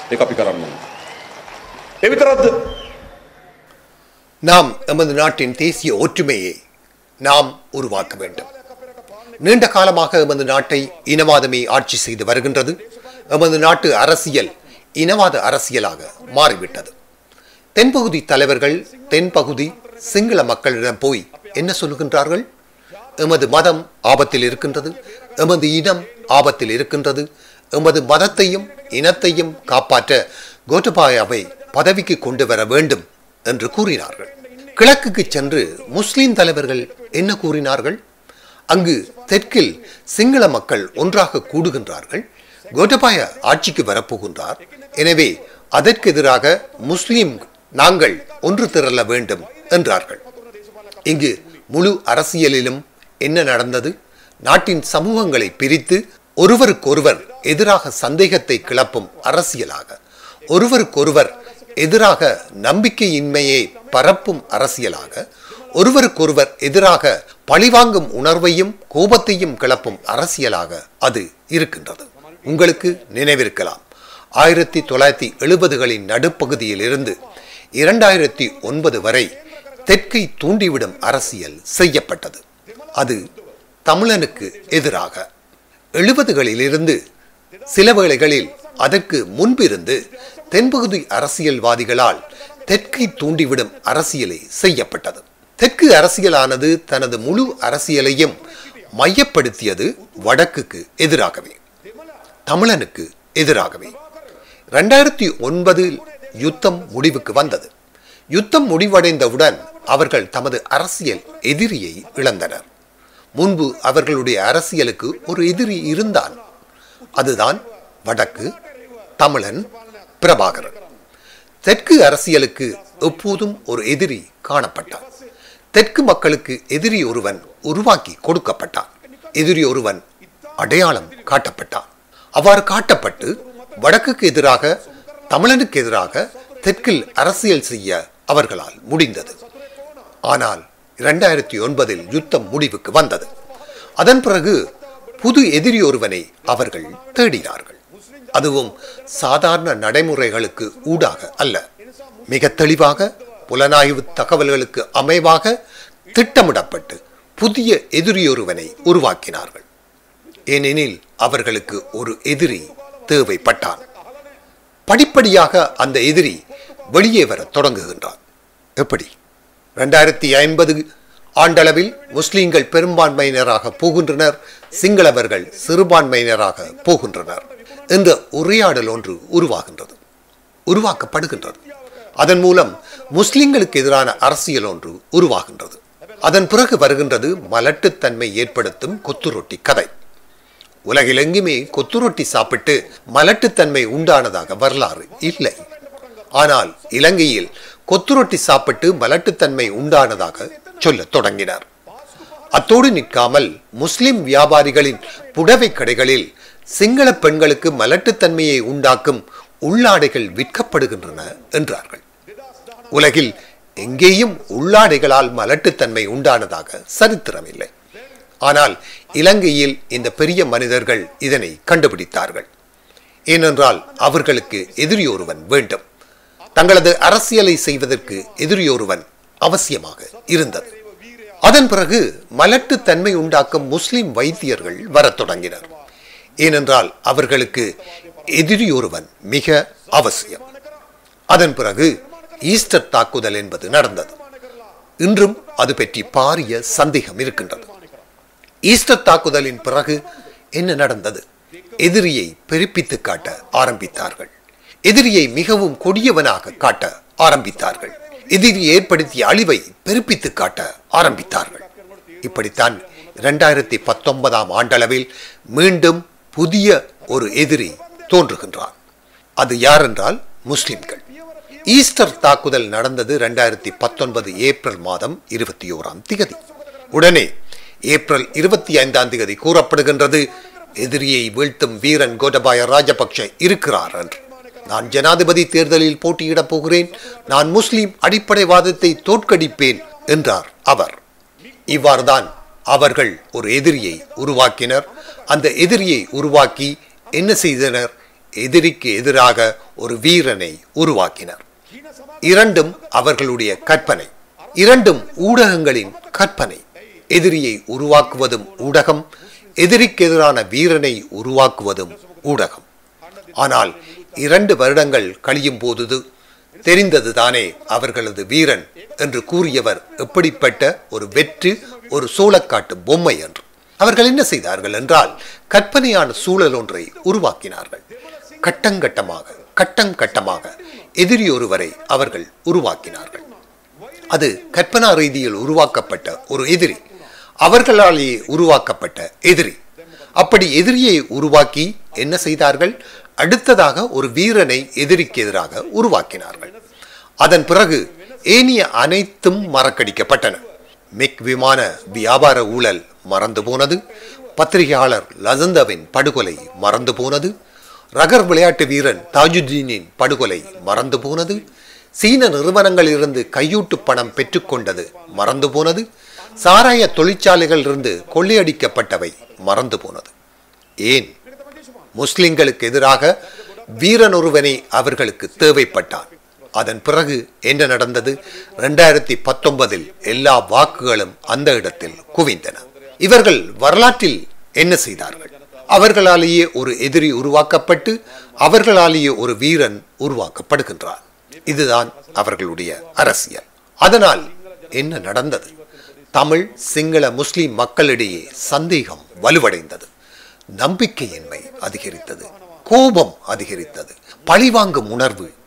ඒක අපි කරන්න ඕන. ඒ විතරක්ද? நாம் எமது நாட்டின் தேசிய ஒற்றுமையை நாம் உருவாக்க வேண்டும் நீண்ட காலமாக எமது நாட்டை இனவாதமே ஆட்சி செய்து வருகின்றது எமது நாட்டு அரசியல் இனவாத அரசியலாக மாறிவிட்டது தென்பகுதி தலைவர்கள் தென்பகுதி சிங்கள மக்களிடம் போய் என்ன சொல்லுகின்றார்கள் எமது மதம் ஆபத்தில் இருக்கின்றது எமது இனம் ஆபத்தில் இருக்கின்றது எமது மதத்தையும் இனத்தையும் காப்பாற்ற கோட்டபாயாவை பதவிக்கு கொண்டு வர வேண்டும் என்று கூறினார்கள் கிழக்குக்கு சென்று முஸ்லிம் தலைவர்கள் என்ன கூறினார்கள் அங்கு தெற்கில் சிங்கள மக்கள் ஒன்றாக கூடுகின்றார்கள் கோட்டபாய ஆட்சிக்கு வரப்போகின்றார் எனவே அதற்கு எதிராக முஸ்லிம் நாங்கள் ஒன்று திரள வேண்டும் என்றார்கள் இங்கு முழு அரசியலிலும் என்ன நடந்தது நாட்டின் சமூகங்களை பிரித்து ஒருவருக்கொருவர் எதிராக சந்தேகத்தை கிளப்பும் அரசியலாக ஒருவருக்கொருவர் எதிராக நம்பிக்கையின்மையை பரப்பும் அரசியலாக ஒருவருக்கொருவர் எதிராக பழிவாங்கும் உணர்வையும் கோபத்தையும் கிளப்பும் அரசியலாக அது இருக்கின்றது உங்களுக்கு நினைவிருக்கலாம் ஆயிரத்தி தொள்ளாயிரத்தி எழுபதுகளின் நடுப்பகுதியில் இருந்து இரண்டாயிரத்தி ஒன்பது வரை தெற்கை தூண்டிவிடும் அரசியல் செய்யப்பட்டது அது தமிழனுக்கு எதிராக எழுபதுகளிலிருந்து சில வேளைகளில் அதற்கு முன்பிருந்து தென்பகுதி அரசியல்வாதிகளால் தெற்கை தூண்டிவிடும் அரசியலை செய்யப்பட்டது தெற்கு அரசியலானது தனது முழு அரசியலையும் மையப்படுத்தியது வடக்குக்கு எதிராகவே தமிழனுக்கு எதிராகவே ரெண்டாயிரத்தி ஒன்பதில் யுத்தம் முடிவுக்கு வந்தது யுத்தம் முடிவடைந்தவுடன் அவர்கள் தமது அரசியல் எதிரியை இழந்தனர் முன்பு அவர்களுடைய அரசியலுக்கு ஒரு எதிரி இருந்தான் அதுதான் வடக்கு தமிழன் பிரபாகரன் தெற்கு அரசியலுக்கு எப்போதும் ஒரு எதிரி காணப்பட்டான் தெற்கு மக்களுக்கு எதிரி ஒருவன் உருவாக்கி கொடுக்கப்பட்டான் எதிரி ஒருவன் அடையாளம் காட்டப்பட்டான் அவ்வாறு காட்டப்பட்டு வடக்குக்கு எதிராக தமிழனுக்கு எதிராக தெற்கில் அரசியல் செய்ய அவர்களால் முடிந்தது ஆனால் இரண்டாயிரத்தி ஒன்பதில் யுத்தம் முடிவுக்கு வந்தது அதன் பிறகு புது எதிரி ஒருவனை அவர்கள் தேடினார்கள் அதுவும் சாதாரண நடைமுறைகளுக்கு ஊடாக அல்ல மிக தெளிவாக புலனாய்வு தகவல்களுக்கு அமைவாக திட்டமிடப்பட்டு புதிய எதிரியொருவனை உருவாக்கினார்கள் ஏனெனில் அவர்களுக்கு ஒரு எதிரி தேவைப்பட்டான் படிப்படியாக அந்த எதிரி வெளியே வர தொடங்குகின்றான் எப்படி ரெண்டாயிரத்தி ஐம்பது ஆண்டளவில் முஸ்லிம்கள் பெரும்பான்மையினராக போகின்றனர் சிங்களவர்கள் சிறுபான்மையினராக போகின்றனர் என்ற உரையாடல் ஒன்று உருவாகின்றது உருவாக்கப்படுகின்றது அதன் மூலம் முஸ்லிம்களுக்கு எதிரான அரசியல் ஒன்று உருவாகின்றது அதன் பிறகு வருகின்றது மலட்டுத்தன்மை ஏற்படுத்தும் கொத்துரொட்டி கதை உலகிலெங்குமே கொத்துரொட்டி சாப்பிட்டு மலட்டுத்தன்மை உண்டானதாக வரலாறு இல்லை ஆனால் இலங்கையில் கொத்துரொட்டி சாப்பிட்டு மலட்டுத்தன்மை உண்டானதாக சொல்லத் தொடங்கினார் அத்தோடு நிற்காமல் முஸ்லிம் வியாபாரிகளின் புடவை கடைகளில் சிங்கள பெண்களுக்கு மலட்டுத்தன்மையை உண்டாக்கும் உள்ளாடைகள் விற்கப்படுகின்றன என்றார்கள் உலகில் எங்கேயும் உள்ளாடைகளால் மலட்டுத்தன்மை உண்டானதாக சரித்திரமில்லை ஆனால் இலங்கையில் இந்த பெரிய மனிதர்கள் இதனை கண்டுபிடித்தார்கள் ஏனென்றால் அவர்களுக்கு எதிரியொருவன் வேண்டும் தங்களது அரசியலை செய்வதற்கு எதிரியொருவன் அவசியமாக இருந்தது அதன் பிறகு மலட்டுத்தன்மை உண்டாக்கும் முஸ்லிம் வைத்தியர்கள் வரத் தொடங்கினர் ஏனென்றால் அவர்களுக்கு எதிரியொருவன் மிக அவசியம் அதன் பிறகு ஈஸ்டர் தாக்குதல் என்பது நடந்தது இன்றும் அது பற்றி பாரிய சந்தேகம் இருக்கின்றது ஈஸ்டர் தாக்குதலின் பிறகு என்ன நடந்தது எதிரியை பெருப்பித்து காட்ட ஆரம்பித்தார்கள் எதிரியை மிகவும் கொடியவனாக காட்ட ஆரம்பித்தார்கள் எதிரி ஏற்படுத்திய அழிவை பெருப்பித்து காட்ட ஆரம்பித்தார்கள் இப்படித்தான் இரண்டாயிரத்தி பத்தொன்பதாம் ஆண்டளவில் மீண்டும் புதிய ஒரு எதிரி தோன்றுகின்றான் அது யார் என்றால் முஸ்லிம்கள் ஈஸ்டர் தாக்குதல் நடந்தது இரண்டாயிரத்தி பத்தொன்பது ஏப்ரல் மாதம் இருபத்தி ஓராம் திகதி உடனே ஏப்ரல் இருபத்தி ஐந்தாம் திகதி கூறப்படுகின்றது எதிரியை வீழ்த்தும் வீரன் கோட்டபாய ராஜபக்ஷ இருக்கிறார் என்று நான் ஜனாதிபதி தேர்தலில் போட்டியிடப் போகிறேன் நான் முஸ்லிம் அடிப்படைவாதத்தை தோற்கடிப்பேன் என்றார் அவர் இவ்வாறுதான் அவர்கள் ஒரு எதிரியை உருவாக்கினர் அந்த எதிரியை உருவாக்கி என்ன செய்தனர் எதிரிக்கு எதிராக ஒரு வீரனை உருவாக்கினர் இரண்டும் அவர்களுடைய கற்பனை இரண்டும் ஊடகங்களின் கற்பனை எதிரியை உருவாக்குவதும் ஊடகம் எதிரிக்கு எதிரான வீரனை உருவாக்குவதும் ஊடகம் ஆனால் இரண்டு வருடங்கள் கழியும் போது தெரிந்தது தானே அவர்களது வீரன் என்று கூறியவர் எப்படிப்பட்ட ஒரு வெற்று ஒரு சோளக்காட்டு பொம்மை என்று அவர்கள் என்ன செய்தார்கள் என்றால் கற்பனையான சூழல் ஒன்றை உருவாக்கினார்கள் கட்டங்கட்டமாக கட்டம் கட்டமாக எதிரி ஒருவரை அவர்கள் உருவாக்கினார்கள் அது கற்பனா ரீதியில் உருவாக்கப்பட்ட ஒரு எதிரி அவர்களாலேயே உருவாக்கப்பட்ட எதிரி அப்படி எதிரியை உருவாக்கி என்ன செய்தார்கள் அடுத்ததாக ஒரு வீரனை எதிரிக்கு எதிராக உருவாக்கினார்கள் அதன் பிறகு ஏனிய அனைத்தும் மறக்கடிக்கப்பட்டன மிக் விமான வியாபார ஊழல் மறந்து போனது பத்திரிகையாளர் லசந்தவின் படுகொலை மறந்து போனது ரகர் விளையாட்டு வீரன் தாஜுதீனின் படுகொலை மறந்து போனது சீன நிறுவனங்களிலிருந்து கையூட்டு பணம் பெற்றுக்கொண்டது மறந்து போனது சாராய தொழிற்சாலைகளிலிருந்து கொள்ளையடிக்கப்பட்டவை மறந்து போனது ஏன் முஸ்லிம்களுக்கு எதிராக வீரன் ஒருவனை அவர்களுக்கு தேவைப்பட்டான் அதன் பிறகு என்ன நடந்தது இரண்டாயிரத்தி பத்தொன்பதில் எல்லா வாக்குகளும் அந்த இடத்தில் குவிந்தன இவர்கள் வரலாற்றில் என்ன செய்தார்கள் அவர்களாலேயே ஒரு எதிரி உருவாக்கப்பட்டு அவர்களாலேயே ஒரு வீரன் உருவாக்கப்படுகின்றார் இதுதான் அவர்களுடைய அரசியல் அதனால் என்ன நடந்தது தமிழ் சிங்கள முஸ்லிம் மக்களிடையே சந்தேகம் வலுவடைந்தது நம்பிக்கையின்மை அதிகரித்தது கோபம் அதிகரித்தது பழிவாங்கும் உணர்வு